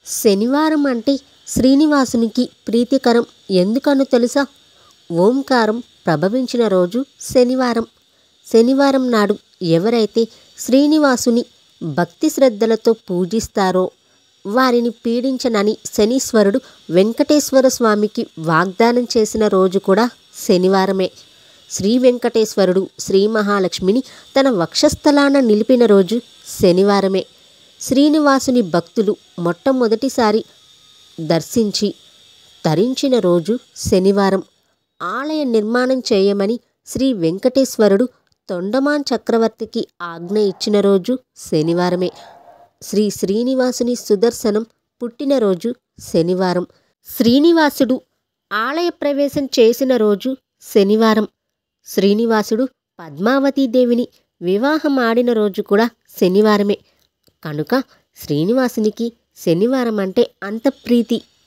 శనివారం అంటే శ్రీనివాసునికి ప్రీతికరం ఎందుకనో తెలుసా ఓంకారం ప్రభవించిన రోజు శనివారం శనివారం నాడు ఎవరైతే శ్రీనివాసుని భక్తి శ్రద్ధలతో పూజిస్తారో వారిని పీడించనని శనీశ్వరుడు వెంకటేశ్వర స్వామికి వాగ్దానం చేసిన రోజు కూడా శనివారమే శ్రీ వెంకటేశ్వరుడు శ్రీ మహాలక్ష్మిని తన వక్షస్థలాన నిలిపిన రోజు శనివారమే శ్రీనివాసుని భక్తులు మొట్టమొదటిసారి దర్శించి తరించిన రోజు శనివారం ఆలయ నిర్మాణం చేయమని శ్రీ వెంకటేశ్వరుడు తొండమాన్ చక్రవర్తికి ఆజ్ఞ ఇచ్చిన రోజు శనివారమే శ్రీ శ్రీనివాసుని సుదర్శనం పుట్టినరోజు శనివారం శ్రీనివాసుడు ఆలయ ప్రవేశం చేసిన రోజు శనివారం శ్రీనివాసుడు పద్మావతీదేవిని వివాహం ఆడిన రోజు కూడా శనివారమే కనుక శ్రీనివాసునికి శనివారం అంటే అంత ప్రీతి